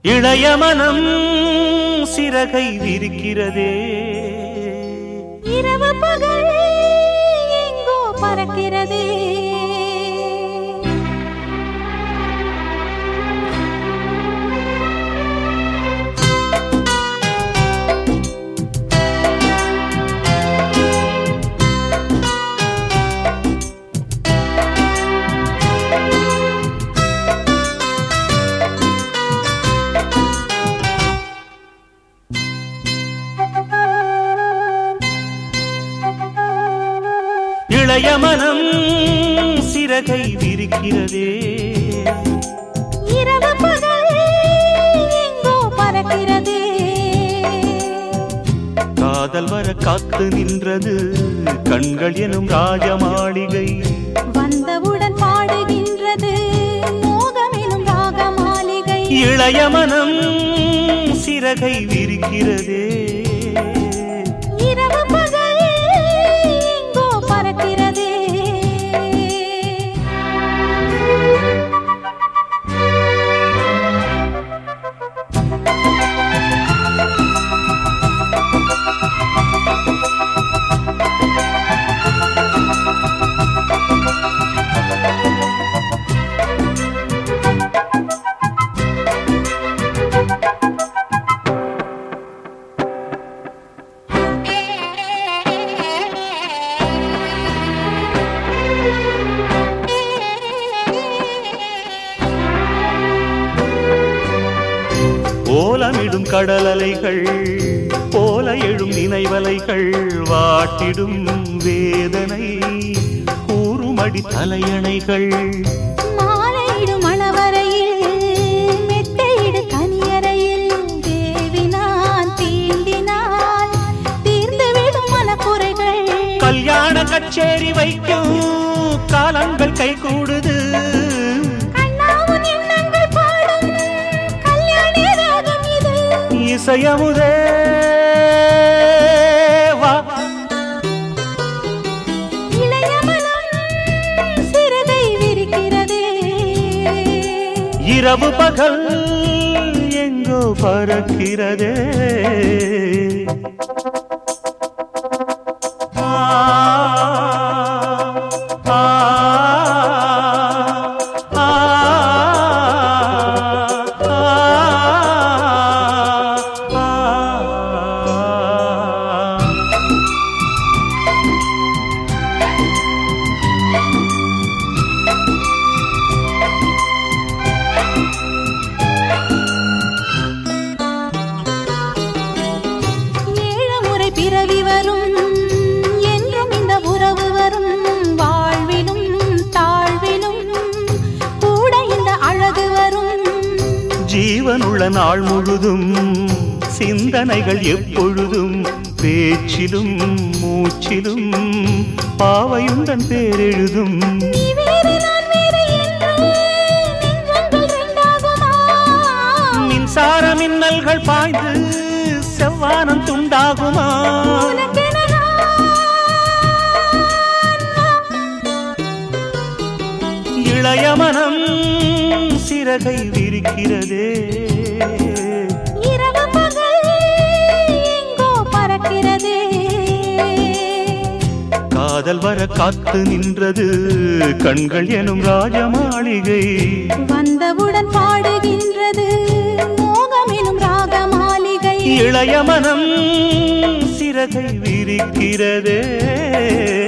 இளைய மனம் சிறகை விரிக்கிறதே இரவு பகல் எங்கோ பறக்கிறதே இளைய மனம் சிறகை விரிக்கிறதே இரவு பகல் எங்கோ பறக்கிறதே காதல் வர காத்து நின்றது கண்கள் எனும் ராஜ மாளிகை வந்தவுடன் பாடுகின்றது மோகமெனும் ராக மாளிகை இளைய மனம் சிறகை விரிக்கிறதே இரவு பகல் எங்கோ பறக்கிறதே ஓலமிடும் கடலலைகள் போல எழும் நினைவலைகள் வாட்டிடும் வேதனை கூறுமடி தலையணைகள் மாலையிடும் மணவரையில் மெத்தையிடு கனியறையில் தேவினான் தீண்டினால் தீர்ந்துவிடும் மனக்குறைகள் கல்யாண கச்சேரி வைக்கும் காலங்கள் கை கூடுது கண்ணாவும் எண்ணங்கள் பாடும் கல்யாணி ராகம் இது இசையமுதே வா இளைய மனம் சிறகை விரிக்கிறதே இரவு பகல் எங்கோ பறக்கிறதே ஆ, ஆ, ஆ, ஆ, ஆ. ஏழு முறை பிறவி வரும் என்றும் இந்த உறவு வரும் வாழ்விலும் தாழ்விலும் கூட இந்த அழகு வரும் ஜீவனுள்ள நாள் முழுதும் சிந்தனைகள் எப்பொழுதும் பேச்சிலும் மூச்சிலும் பாவையுடன் பேரெழுதும் நீ வேறு நான் வேறு என்று நெஞ்சங்கள் ரெண்டாகுமா மின்சார மின்னல்கள் பாய்ந்து செவ்வானம் துண்டாகுமா உனக்கென இளைய மனம் சிறகை விரிக்கிறதே இரவு பகல் எங்கோ பறக்கிறதே காதல் வர காத்து நின்றது கண்கள் எனும் ராஜ மாளிகை வந்தவுடன் பாடுகின்றது மோகமெனும் ராக மாளிகை இளைய மனம் சிறகை விரிக்கிறதே